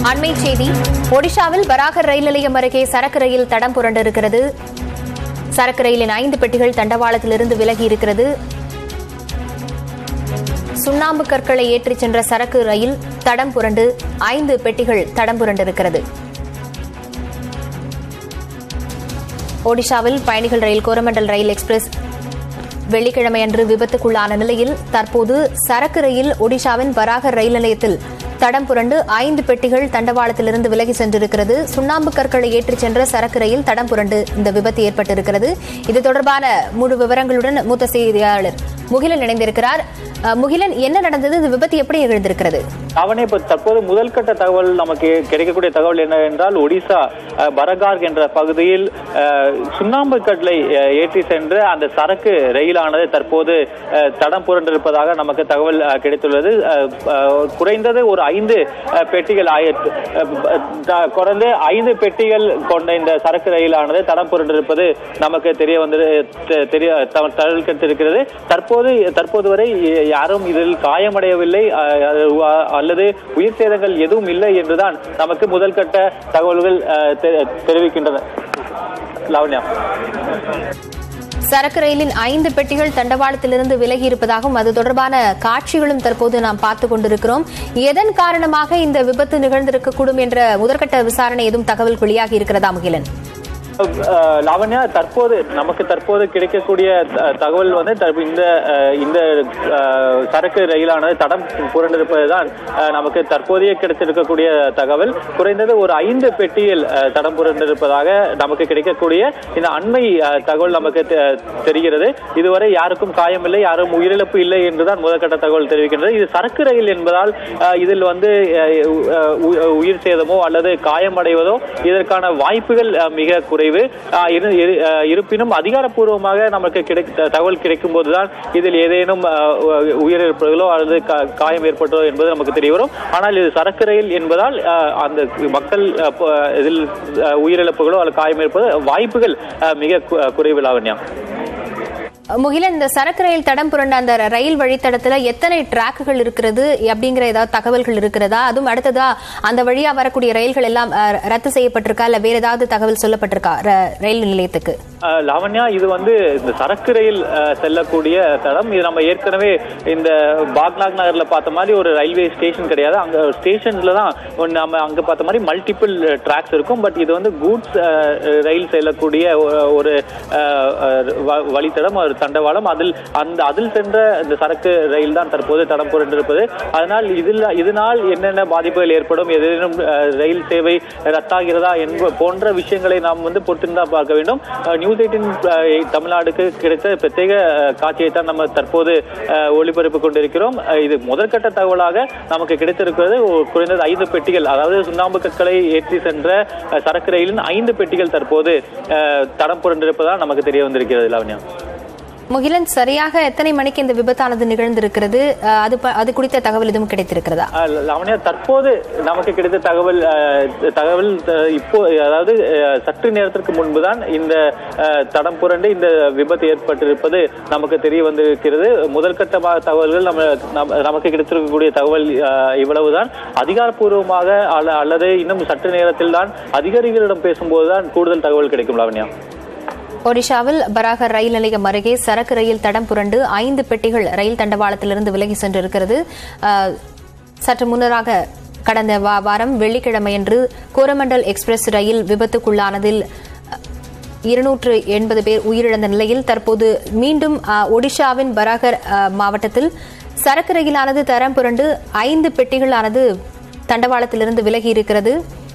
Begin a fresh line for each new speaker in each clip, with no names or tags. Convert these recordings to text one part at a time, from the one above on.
அண்மை செய்தி ஒடிஷாவில் பராகர் ரயில் நிலையம் அருகே சரக்கு ரயில் தடம் புரண்டிருக்கிறது சரக்கு ரயிலின் ஐந்து பெட்டிகள் தண்டவாளத்திலிருந்து விலகி இருக்கிறது சுண்ணாம்பு கற்களை ஏற்றிச் சென்ற சரக்கு ரயில் தடம் புரண்டு ஐந்து பெட்டிகள் தடம் புரண்டிருக்கிறது ஒடிஷாவில் பயணிகள் ரயில் கோரமண்டல் ரயில் எக்ஸ்பிரஸ் வெள்ளிக்கிழமை அன்று விபத்துக்குள்ளான நிலையில் தற்போது சரக்கு ரயில் ஒடிஷாவின் பராகர் ரயில் நிலையத்தில் தடம் புரண்டு ஐந்து பெட்டிகள் தண்டவாளத்திலிருந்து விலகி சென்றிருக்கிறது சுண்ணாம்பு கற்களை ஏற்றிச் சென்ற சரக்கு ரயில் தடம் புரண்டு இந்த விபத்து ஏற்பட்டிருக்கிறது இது தொடர்பான முழு விவரங்களுடன் மூத்த செய்தியாளர் முகிலன் இணைந்திருக்கிறார் அஹ், முகிலன் என்ன நடந்தது இந்த விபத்து எப்படி நிகழ்ந்திருக்கிறது
அவனே இப்ப தற்போது முதல் கட்ட தகவல் நமக்கு கிடைக்கக்கூடிய தகவல் என்ன என்றால் ஒடிசா அஹ், பரகார் என்ற பகுதியில் அஹ், சுண்ணாம்பு கட்டளை அஹ், ஏற்றி சென்ற அந்த சரக்கு ரயிலானது தற்போது அஹ், தடம் புரண்டிருப்பதாக நமக்கு தகவல் அஹ், கிடைத்துள்ளது அஹ், அஹ், குறைந்தது ஒரு ஐந்து அஹ், பெட்டிகள் ஆயிரத்து அஹ், த- குறைந்து ஐந்து பெட்டிகள் கொண்ட இந்த சரக்கு ரயிலானது தடம் புரண்டிருப்பது நமக்கு தெரிய வந்து தெ- தெரிய த- தகவல் கிடைத்திருக்கிறது தற்போது தற்போது வரை யாரும் இதில் காயமடையவில்லை அஹ், அஹ், அல்லது உயிர் சேதங்கள் எதுவும் இல்லை என்றுதான் நமக்கு முதல் கட்ட தகவல்கள் அஹ், தெ- தெரிவிக்கின்றன லாவண்யா
சரக்கு ரயிலின் ஐந்து பெட்டிகள் தண்டவாளத்திலிருந்து விலகி இருப்பதாகவும் அது தொடர்பான காட்சிகளும் தற்போது நாம் பார்த்துக் கொண்டிருக்கிறோம் எதன் காரணமாக இந்த விபத்து நிகழ்ந்திருக்கக்கூடும் என்ற முதற்கட்ட விசாரணை எதுவும் தகவல் வெளியாகி இருக்கிறதா முகிலன்
அஹ், லாவண்யா தற்போது நமக்கு தற்போது கிடைக்கக்கூடிய த- தகவல் வந்து தற்ப- இந்த அஹ், இந்த அஹ், சரக்கு ரயிலானது தடம் புரண்டிருப்பதுதான் அஹ், நமக்கு தற்போதைய கிடைத்திருக்கக்கூடிய தகவல் குறைந்தது ஒரு ஐந்து பெட்டியில் அஹ், தடம் புரண்டிருப்பதாக நமக்கு கிடைக்கக்கூடிய இந்த அண்மை அஹ், தகவல் நமக்கு தெ- தெரிகிறது இதுவரை யாருக்கும் காயமில்லை யாரும் உயிரிழப்பு இல்லை என்றுதான் முதற்கட்ட தகவல் தெரிவிக்கின்றது இது சரக்கு ரயில் என்பதால் அஹ், இதில் வந்து அஹ், உ- உ- உயிர் சேதமோ அல்லது காயமடைவதோ இதற்கான வாய்ப்புகள் அஹ், மிக குறைவு அஹ், இரு- இரு- அஹ், இருப்பினும் அதிகாரப்பூர்வமாக நமக்கு கிடை- தகவல் கிடைக்கும் போதுதான் இதில் ஏதேனும் அஹ், உ- உயிரிழப்புகளோ அல்லது கா- காயம் ஏற்பட்டதோ என்பது நமக்கு தெரிய வரும் ஆனால் இது சரக்கு ரயில் என்பதால் அஹ், அந்த மக்கள் அஹ், ப- இதில் அஹ், உயிரிழப்புகளோ அல்லது காயம் ஏற்பது வாய்ப்புகள் அஹ், மிக கு- குறைவு லாவண்யா
முகிலன் இந்த சரக்கு ரயில் தடம் புரண்ட அந்த ரயில் வழித்தடத்துல எத்தனை டிராக்குகள் இருக்கிறது அப்படிங்கிற ஏதாவது தகவல்கள் இருக்கிறதா அதுவும் அடுத்ததா அந்த வழியா வரக்கூடிய ரயில்கள் எல்லாம் அஹ், ரத்து செய்யப்பட்டிருக்கா இல்ல வேற ஏதாவது தகவல் சொல்லப்பட்டிருக்கா ர- ரயில் நிலையத்துக்கு
அஹ் லாவண்யா இது வந்து இந்த சரக்கு ரயில் அஹ், செல்லக்கூடிய தடம் இது நம்ம ஏற்கனவே இந்த பாக்நாக் நகர்ல பார்த்த மாதிரி ஒரு ரயில்வே ஸ்டேஷன் கிடையாது அங்க ஸ்டேஷன்ல தான் ஒண்ணு நம்ம அங்க பார்த்த மாதிரி மல்டிபிள் ட்ராக்ஸ் இருக்கும் பட் இது வந்து கூட்ஸ் ரயில் செல்லக்கூடிய ஒ- ஒரு அஹ், அஹ், வ- வழித்தடம் ஒரு தண்டவாளம் அதில் அந்த அதில் சென்ற இந்த சரக்கு ரயில் தான் தற்போது தடம் புரண்டிருப்பது அதனால் இதில் இதனால் என்னென்ன பாதிப்புகள் ஏற்படும் ஏதேனும் அஹ், ரயில் சேவை ரத்தாகிறதா என்ப போன்ற விஷயங்களை நாம் வந்து பொறுத்திருந்தா பார்க்க வேண்டும் அஹ், நியூஸ் எயிட்டின் தமிழ்நாடுக்கு கிடைத்த பிரத்யேக அஹ், காட்சியை தான் நம்ம தற்போது அஹ், ஒளிபரப்பு கொண்டிருக்கிறோம் அஹ், இது முதற்கட்ட தகவலாக நமக்கு கிடைத்திருக்கிறது ஒரு குறைந்தது ஐந்து பெட்டிகள் அதாவது சுண்ணாம்பு கற்களை ஏற்றி சென்ற அஹ், சரக்கு ரயிலின் ஐந்து பெட்டிகள் தற்போது அஹ், தடம் புரண்டிருப்பதால் நமக்கு தெரிய வந்திருக்கிறது லாவண்யா
முகிலன் சரியாக எத்தனை மணிக்கு இந்த விபத்தானது நிகழ்ந்திருக்கிறது அஹ், அது ப- அது குறித்த தகவல் எதுவும் கிடைத்திருக்கிறதா
அஹ் லாவண்யா தற்போது நமக்கு கிடைத்த தகவல் அஹ், தகவல் அஹ், இப்போ அதாவது அஹ், சற்று நேரத்திற்கு முன்புதான் இந்த அஹ், தடம் புரண்டு இந்த விபத்து ஏற்பட்டிருப்பது நமக்கு தெரிய வந்திருக்கிறது முதல் கட்டமாக தகவல்கள் நம்ம நம்ம- நமக்கு கிடைத்திருக்கக்கூடிய தகவல் அஹ், இவ்வளவுதான் அதிகாரப்பூர்வமாக அல்ல- அல்லது இன்னும் சற்று நேரத்தில் தான் அதிகாரிகளிடம் பேசும்போதுதான் கூடுதல் தகவல் கிடைக்கும் லாவண்யா
ஒடிஷாவில் பராகர் ரயில் நிலையம் அருகே சரக்கு ரயில் தடம் புரண்டு ஐந்து பெட்டிகள் ரயில் தண்டவாளத்திலிருந்து விலகி சென்றிருக்கிறது அஹ், சற்று முன்னராக கடந்த வா- வாரம் வெள்ளிக்கிழமையன்று கோரமண்டல் எக்ஸ்பிரஸ் ரயில் விபத்துக்குள்ளானதில் இருநூற்று எண்பது பேர் உயிரிழந்த நிலையில் தற்போது மீண்டும் அஹ், ஒடிஷாவின் பராகர் அஹ், மாவட்டத்தில் சரக்கு ரயிலானது தரம் புரண்டு ஐந்து பெட்டிகளானது தண்டவாளத்திலிருந்து விலகி இருக்கிறது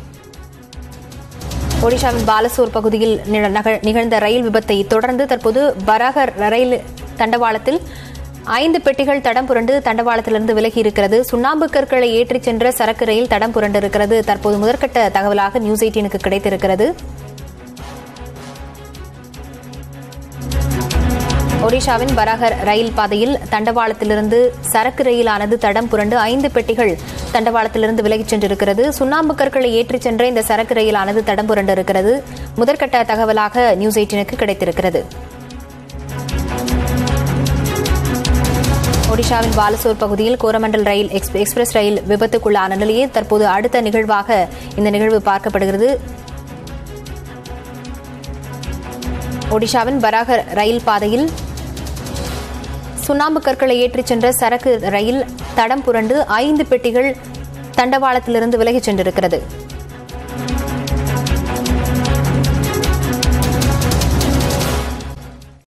ஒடிஷாவின் பாலசோர் பகுதியில் நிக- நக- நிகழ்ந்த ரயில் விபத்தை தொடர்ந்து தற்போது பராகர் ரயில் தண்டவாளத்தில் ஐந்து பெட்டிகள் தடம் புரண்டு தண்டவாளத்திலிருந்து விலகி இருக்கிறது சுண்ணாம்பு கற்களை ஏற்றிச் சென்ற சரக்கு ரயில் தடம் புரண்டு இருக்கிறது தற்போது முதற்கட்ட தகவலாக நியூஸ் எயிட்டீனுக்கு கிடைத்திருக்கிறது ஒடிஷாவின் பராகர் ரயில் பாதையில் தண்டவாளத்திலிருந்து சரக்கு ரயிலானது தடம் புரண்டு ஐந்து பெட்டிகள் தண்டவாளத்திலிருந்து விலகிச் சென்றிருக்கிறது சுண்ணாம்பு கற்களை ஏற்றிச் சென்ற இந்த சரக்கு ரயிலானது தடம் புரண்டு இருக்கிறது முதற்கட்ட தகவலாக நியூஸ் எயிட்டீனுக்கு கிடைத்திருக்கிறது ஒடிஷாவின் பாலசோர் பகுதியில் கோரமண்டல் ரயில் எக்ஸ்- எக்ஸ்பிரஸ் ரயில் விபத்துக்குள்ளான நிலையில் தற்போது அடுத்த நிகழ்வாக இந்த நிகழ்வு பார்க்கப்படுகிறது ஒடிஷாவின் பராக ரயில் பாதையில் சுண்ணாம்பு கற்களை ஏற்றிச் சென்ற சரக்கு ரயில் தடம் புரண்டு ஐந்து பெட்டிகள் தண்டவாளத்திலிருந்து விலகிச் சென்றிருக்கிறது